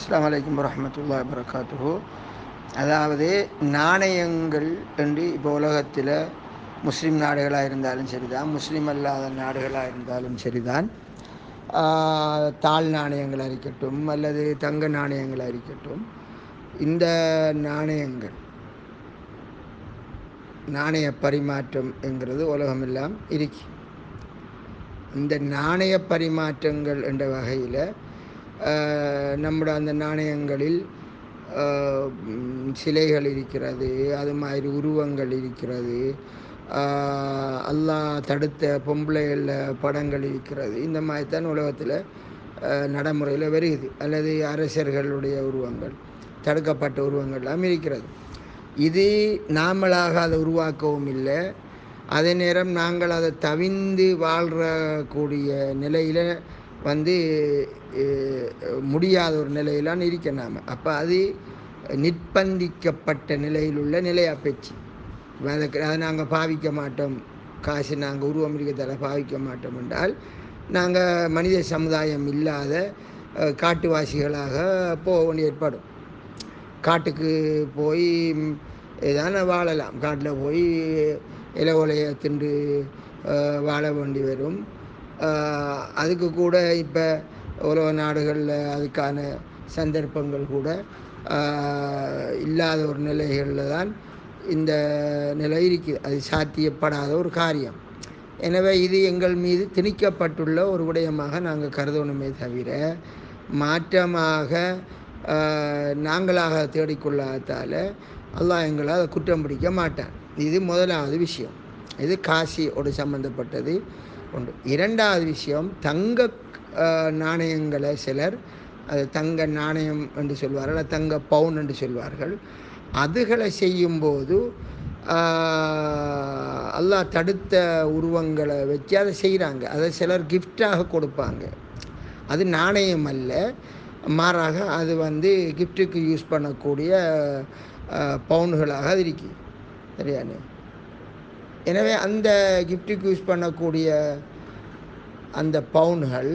அஸ்ஸலாமு அலைக்கும் வரஹ்மத்துல்லாஹி வபரகாத்துஹு அதாவது நாணயங்கள் என்று இப்போ உலகத்தில் முஸ்லீம் நாடுகளாக இருந்தாலும் சரிதான் முஸ்லீம் அல்லாத நாடுகளாக இருந்தாலும் சரிதான் ஆஹ், தாழ் நாணயங்களாக இருக்கட்டும் அல்லது தங்க நாணயங்களாக இருக்கட்டும் இந்த நாணயங்கள் நாணய பரிமாற்றம் என்கிறது உலகமெல்லாம் இருக்கு இந்த நாணய பரிமாற்றங்கள் என்ற வகையில் நம்முடைய அந்த நாணயங்களில் ஆஹ், ம், சிலைகள் இருக்கிறது அது மாதிரி உருவங்கள் இருக்கிறது ஆஹ், அல்லாஹ் தடுத்த பொம்பளைகளில் படங்கள் இருக்கிறது இந்த மாதிரி தான் உலகத்தில் நடைமுறையில் வருகுது அல்லது அரசர்களுடைய உருவங்கள் தடுக்கப்பட்ட உருவங்கள்லாம் இருக்கிறது இது நாமளாக அதை உருவாக்கவும் இல்லை அதே நேரம் நாங்கள் அதை தவிந்து வாழ்கிறக்கூடிய நிலையில் வந்து அஹ், முடியாத ஒரு நிலையிலான் இருக்க நாம் அப்போ அது நிர்பந்திக்கப்பட்ட நிலையில் உள்ள நிலையாக பேச்சு அதுக்கு அதை நாங்கள் பாவிக்க மாட்டோம் காசு நாங்கள் உருவம் இருக்கிறதால பாவிக்க மாட்டோம் என்றால் நாங்கள் மனித சமுதாயம் இல்லாத அஹ், காட்டுவாசிகளாக போக வேண்டிய ஏற்படும் காட்டுக்கு போய் ம், ஏதான வாழலாம் காட்டில் போய் இலை உலையை தின்று அஹ், வாழ வேண்டி வரும் அஹ், அதுக்கு கூட இப்போ உலக நாடுகளில் அதுக்கான சந்தர்ப்பங்கள் கூட அஹ், இல்லாத ஒரு நிலைகளில் தான் இந்த நிலை இருக்குது அது சாத்தியப்படாத ஒரு காரியம் எனவே இது எங்கள் மீது திணிக்கப்பட்டுள்ள ஒரு விடயமாக நாங்கள் கருதணுமே தவிர மாற்றமாக ஆஹ், நாங்களாக தேடிக்கொள்ளாதால் அல்லாஹ் எங்களை அதை குற்றம் பிடிக்க மாட்டான் இது முதலாவது விஷயம் இது காசியோடு சம்பந்தப்பட்டது உண்டு இரண்டாவது விஷயம் தங்க ஆஹ், நாணயங்களை சிலர் அது தங்க நாணயம் என்று சொல்வார்கள் அல்லது தங்க பவுன் என்று சொல்வார்கள் அதுகளை செய்யும்போது ஆஹ், அல்லாஹ் தடுத்த உருவங்களை வச்சு அதை செய்கிறாங்க அதை சிலர் கிஃப்டாக கொடுப்பாங்க அது நாணயம் அல்ல மாறாக அது வந்து கிஃப்ட்டுக்கு யூஸ் பண்ணக்கூடிய ஆஹ், பவுன்களாக அது இருக்கு சரியானே எனவே அந்த கிஃப்ட்டுக்கு யூஸ் பண்ணக்கூடிய அந்த பவுன்கள்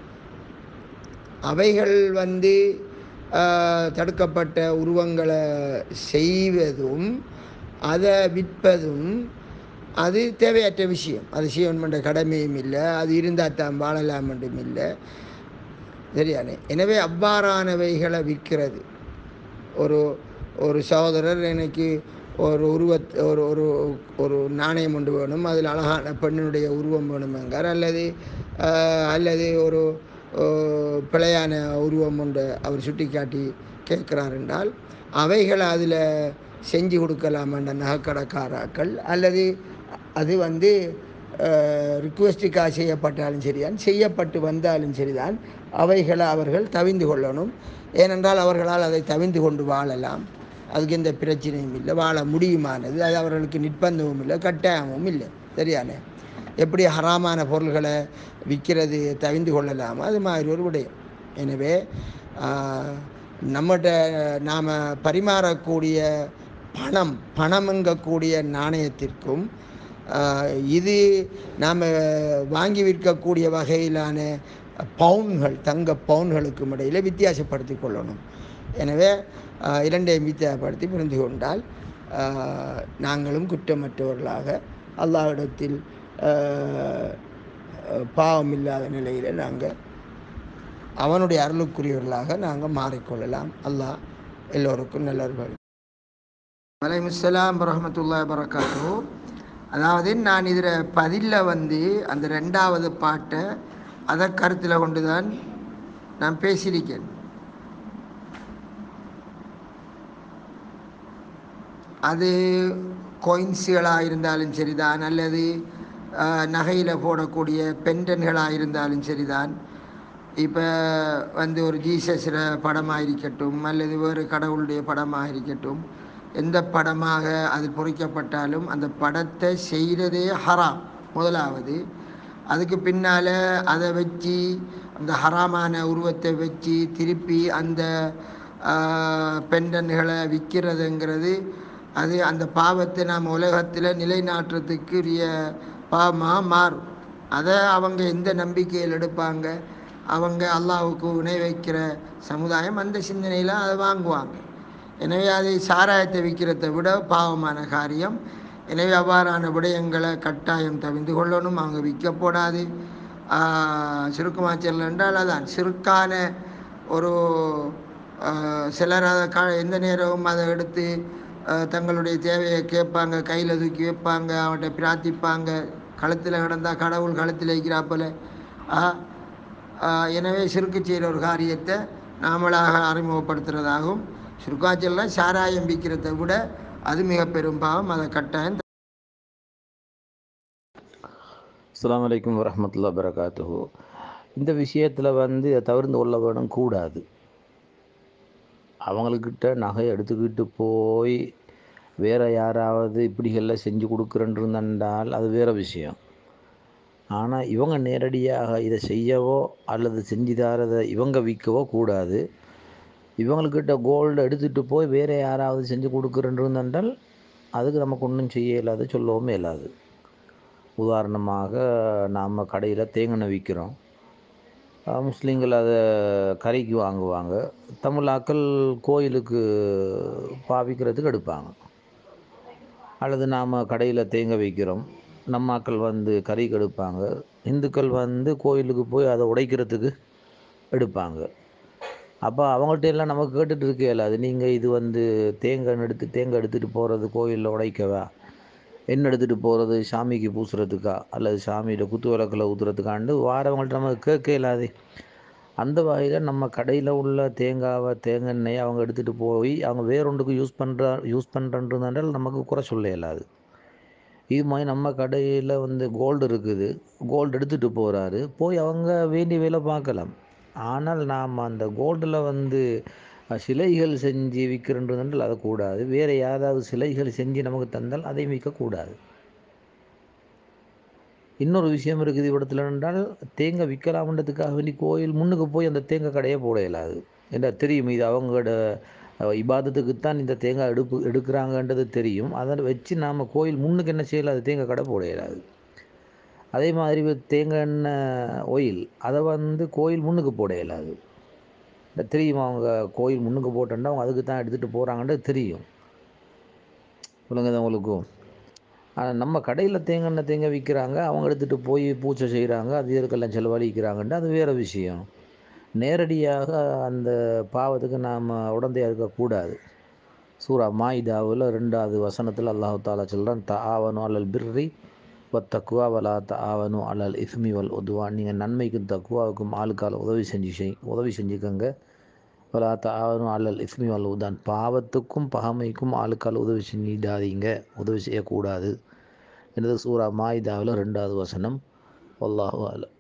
அவைகள் வந்து ஆஹ், தடுக்கப்பட்ட உருவங்களை செய்வதும் அதை விற்பதும் அது தேவையற்ற விஷயம் அது செய்யணுமென்ற கடமையும் இல்லை அது இருந்தால் தான் வாழலாம் என்றும் இல்லை சரியானே எனவே அவ்வாறானவைகளை விற்கிறது ஒரு ஒரு சகோதரர் எனக்கு ஒரு உருவத் ஒரு ஒரு ஒரு நாணயம் ஒன்று வேணும் அதில் அழகான பெண்ணினுடைய உருவம் வேணுமெங்கார் அல்லது ஆஹ், அல்லது ஒரு ஆஹ், பிழையான உருவம் ஒன்று அவர் சுட்டிக்காட்டி கேட்கிறார் என்றால் அவைகளை அதில் செஞ்சு கொடுக்கலாமென்ற நகைக்கடைக்காராக்கள் அல்லது அது வந்து ரிக்வெஸ்ட்டுக்காக செய்யப்பட்டாலும் சரிதான் செய்யப்பட்டு வந்தாலும் சரிதான் அவைகளை அவர்கள் தவிந்து கொள்ளணும் ஏனென்றால் அவர்களால் அதை தவிந்து கொண்டு வாழலாம் அதுக்கு எந்த பிரச்சனையும் இல்லை வாழ முடியுமானது அது அவர்களுக்கு நிர்பந்தமும் இல்லை கட்டாயமும் இல்லை சரியானே எப்படி ஹராமான பொருள்களை விற்கிறது தவிந்து கொள்ளலாமோ அது மாதிரி ஒரு விடயம் எனவே நம்மகிட்ட நாம் பரிமாறக்கூடிய பணம் பணம்ங்கக்கூடிய நாணயத்திற்கும் ஆஹ், இது நாம் வாங்கி விற்கக்கூடிய வகையிலான பவுன்கள் தங்க பவுன்களுக்கும் இடையில் வித்தியாசப்படுத்தி கொள்ளணும் எனவே ஆஹ், இரண்டையும் வித்தியாசப்படுத்தி புரிந்து கொண்டால் ஆஹ், நாங்களும் குற்றமற்றவர்களாக அல்லாஹ்விடத்தில் ஆஹ், பாவம் இல்லாத நிலையில் நாங்கள் அவனுடைய அருளுக்குரியவர்களாக நாங்கள் மாறிக்கொள்ளலாம் அல்லாஹ் எல்லோருக்கும் நல்லவர்கள் வலைமுஸ்ஸலாம் வரமத்துல்லா வரகாத்து அதாவது நான் இதில் பதிலில் வந்து அந்த ரெண்டாவது பாட்டை அதை கருத்தில் கொண்டு தான் நான் பேசியிருக்கேன் அது கொயின்ஸுகளாக இருந்தாலும் சரிதான் அல்லது நகையில் போடக்கூடிய பெண்டன்களாக இருந்தாலும் சரிதான் இப்போ வந்து ஒரு ஜீசஸில் படமாக இருக்கட்டும் அல்லது வேறு கடவுளுடைய படமாக இருக்கட்டும் எந்த படமாக அது பொறிக்கப்பட்டாலும் அந்த படத்தை செய்கிறதே ஹராம் முதலாவது அதுக்கு பின்னால் அதை வச்சு அந்த ஹராமான உருவத்தை வச்சு திருப்பி அந்த பெண்டன்களை விற்கிறதுங்கிறது அது அந்த பாவத்தை நாம் உலகத்தில் நிலைநாட்டுறதுக்குரிய பாவமாக மாறும் அதை அவங்க எந்த நம்பிக்கையில் எடுப்பாங்க அவங்க அல்லாஹ்வுக்கு இணை வைக்கிற சமுதாயம் அந்த சிந்தனையில் அதை வாங்குவாங்க எனவே அதை சாராயத்தை விற்கிறதை விட பாவமான காரியம் எனவே அவ்வாறான விடயங்களை கட்டாயம் தவிர்த்து கொள்ளணும் அவங்க விற்க போடாது சுருக்கமாக செல்ல என்றால் அதான் சிறுக்கான ஒரு ஆஹ், சிலர் அதை க எந்த நேரமும் அதை எடுத்து ஆஹ், தங்களுடைய தேவையை கேட்பாங்க கையில் தூக்கி வைப்பாங்க அவன்கிட்ட பிரார்த்திப்பாங்க களத்தில் கிடந்தால் கடவுள் களத்தில் வைக்கிறாப்போல எனவே சிறுக்கு செய்கிற ஒரு காரியத்தை நாமளாக அறிமுகப்படுத்துகிறதாகவும் சுருக்காச்சல்லாம் சாராயம் விற்கிறதை விட அது மிக பெரும் பாவம் அதை கட்டாயம் அஸ்ஸலாமு அலைக்கும் வரஹ்மத்துல்லாஹி வரகாத்துஹு இந்த விஷயத்தில் வந்து இதை தவிர்த்து கொள்ள வேணும் கூடாது அவங்கக்கிட்ட நகை எடுத்துக்கிட்டு போய் வேற யாராவது இப்படிகளில் செஞ்சு கொடுக்குறேன்றிருந்தால் அது வேற விஷயம் ஆனால் இவங்க நேரடியாக இதை செய்யவோ அல்லது செஞ்சு தரதை இவங்க விற்கவோ கூடாது இவங்கக்கிட்ட கோல்டு எடுத்துகிட்டு போய் வேறு யாராவது செஞ்சு கொடுக்குறேன்றிருந்தால் அதுக்கு நமக்கு ஒன்றும் செய்ய இயலாது சொல்லவும் இயலாது உதாரணமாக நாம் கடையில் தேங்காய் விற்கிறோம் அஹ் முஸ்லீம்கள் அதை கறிக்கு வாங்குவாங்க தமிழாக்கள் கோயிலுக்கு பாவிக்கிறதுக்கு எடுப்பாங்க அல்லது நாம் கடையில் தேங்காய் விற்கிறோம் நம்ம ஆக்கள் வந்து கறிக்கு எடுப்பாங்க இந்துக்கள் வந்து கோயிலுக்கு போய் அதை உடைக்கிறதுக்கு எடுப்பாங்க அப்போ அவங்கள்ட்ட எல்லாம் நமக்கு கேட்டுட்டு இருக்க இயலாது நீங்கள் இது வந்து தேங்காய் எடுத்து தேங்காய் எடுத்துகிட்டு போகிறது கோயிலில் உடைக்கவா என்ன எடுத்துகிட்டு போகிறது சாமிக்கு பூசுறதுக்கா அல்லது சாமியோட குத்து விளக்கில் ஊற்றுறதுக்காண்டு வாரவங்கள்ட்ட நம்ம கேட்க இயலாது அந்த வகையில் நம்ம கடையில் உள்ள தேங்காவை தேங்காய் எண்ணெயை அவங்க எடுத்துகிட்டு போய் அவங்க வேறொன்றுக்கு யூஸ் பண்ணுற யூஸ் பண்ணுறன்றால் நமக்கு குறை சொல்ல இயலாது இது மாதிரி நம்ம கடையில் வந்து கோல்டு இருக்குது கோல்டு எடுத்துகிட்டு போகிறாரு போய் அவங்க வேண்டிய வேலை பார்க்கலாம் ஆனால் நாம் அந்த கோல்டில் வந்து அஹ், சிலைகள் செஞ்சு விற்கிறன்றதால் அதை கூடாது வேறு யாராவது சிலைகள் செஞ்சு நமக்கு தந்தால் அதை விற்கக்கூடாது இன்னொரு விஷயம் இருக்குது இவ்விடத்துல என்றால் தேங்காய் விற்கலாம்ன்றதுக்காக வேண்டி கோயில் முன்னுக்கு போய் அந்த தேங்காய் கடையை போட இயலாது என்ன தெரியும் இது அவங்களோட அஹ், இபாதத்துக்குத்தான் இந்த தேங்காய் எடுப்பு எடுக்கிறாங்கன்றது தெரியும் அதை வச்சு நாம் கோயில் முன்னுக்கு என்ன செய்யலாது தேங்காய் கடை போட இயலாது அதே மாதிரி இப்ப தேங்காய் எண்ணெய் ஒயில் அதை வந்து கோயில் முன்னுக்கு போட இயலாது இந்த தெரியும் அவங்க கோயில் முன்னுக்கு போட்டோன்னா அவங்க அதுக்கு தான் எடுத்துகிட்டு போகிறாங்கன்றது தெரியும் சொல்லுங்க உங்களுக்கும் ஆனால் நம்ம கடையில் தேங்காய் எண்ணெய் தேங்காய் விற்கிறாங்க அவங்க எடுத்துகிட்டு போய் பூச்சை செய்கிறாங்க அது இதுக்கெல்லாம் செலவழிக்கிறாங்கன்ட்டு அது வேறு விஷயம் நேரடியாக அந்த பாவத்துக்கு நாம் உடந்தையாக இருக்கக்கூடாது சூரா மாயிதாவில் ரெண்டாவது வசனத்தில் அல்லாஹு தாலா சொல்கிறான் த ஆவனும் அல்லல் பிர்ரி வ தக்குவா வலா த ஆவனும் அல்லல் இஸ்மி வல் உதுவான் நீங்கள் நன்மைக்கும் தக்குவாவுக்கும் ஆளுக்கால உதவி செஞ்சு செய் உதவி செஞ்சுக்கோங்க வலா த ஆவனும் அல்லல் இஸ்மி வல் உதான் பாவத்துக்கும் பகமைக்கும் ஆளுக்கால் உதவி செஞ்சிடாதீங்க உதவி செய்யக்கூடாது எனது சூரா மாயிதாவில் ரெண்டாவது வசனம் அல்லாஹு அலம்